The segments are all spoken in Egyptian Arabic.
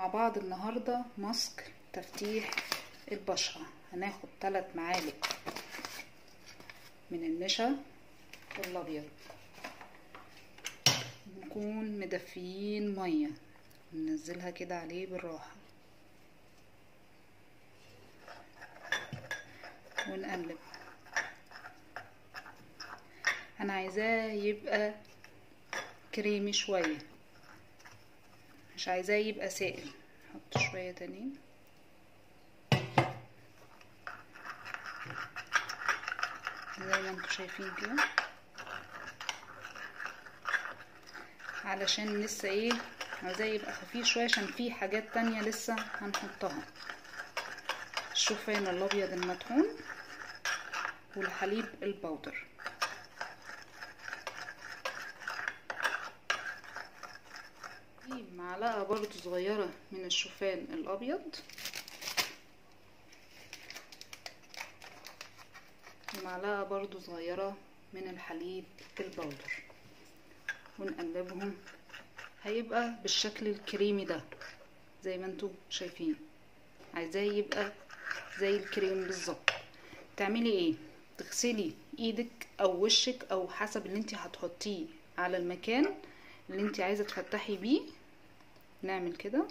مع بعض النهاردة ماسك تفتيح البشرة هناخد ثلاث معالق من النشا الابيض نكون مدفيين مية ننزلها كده عليه بالراحة ونقلب انا عايزاه يبقى كريمي شوية مش عايزاه يبقى سائل نحط شوية تانيين زي ما انتم شايفين كده علشان لسه ايه عايزاه يبقى خفيف شويه عشان في حاجات تانية لسه هنحطها الشوفان الابيض المطحون والحليب البودر معلقه برضو صغيره من الشوفان الابيض ومعلقه برضو صغيره من الحليب البودر ونقلبهم هيبقى بالشكل الكريمي ده زي ما انتم شايفين عايزاه يبقى زي الكريم بالظبط تعملي ايه تغسلي ايدك او وشك او حسب اللي انت هتحطيه على المكان اللي انت عايزه تفتحي بيه نعمل كده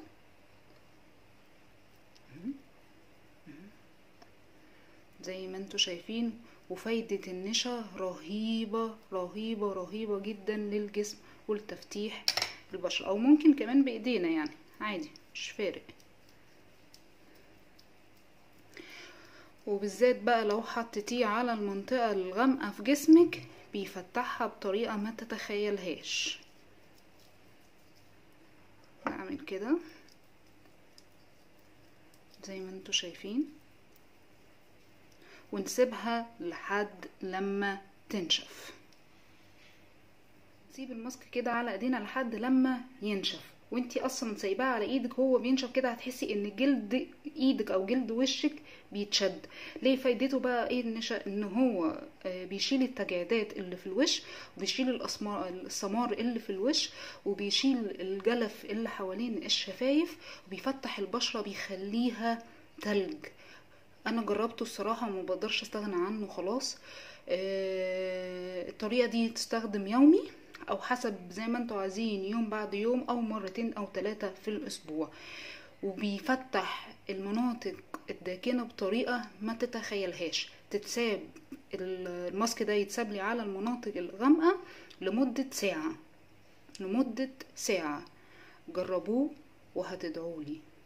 زي ما انتم شايفين وفايدة النشا رهيبة رهيبة رهيبة جدا للجسم والتفتيح البشرة او ممكن كمان بايدينا يعني عادي مش فارق وبالذات بقى لو حطيتيه على المنطقة الغامقة في جسمك بيفتحها بطريقة ما تتخيلهاش نعمل كده زي ما انتوا شايفين ونسيبها لحد لما تنشف نسيب الماسك كده على ايدينا لحد لما ينشف وانتي اصلا سايباه على ايدك هو بينشف كده هتحسي ان جلد ايدك او جلد وشك بيتشد ليه فايدته بقى ايه النشا ان هو بيشيل التجاعيدات اللي في الوش وبيشيل الاسمار السمار اللي في الوش وبيشيل الجلف اللي حوالين الشفايف وبيفتح البشره بيخليها تلج انا جربته الصراحه وما بقدرش استغنى عنه خلاص الطريقه دي تستخدم يومي او حسب زي ما انتوا عايزين يوم بعد يوم او مرتين او ثلاثة في الاسبوع وبيفتح المناطق الداكنة بطريقة ما تتخيلهاش تتساب الماسك ده يتساب لي على المناطق الغامقة لمدة ساعة لمدة ساعة جربوه وهتدعولي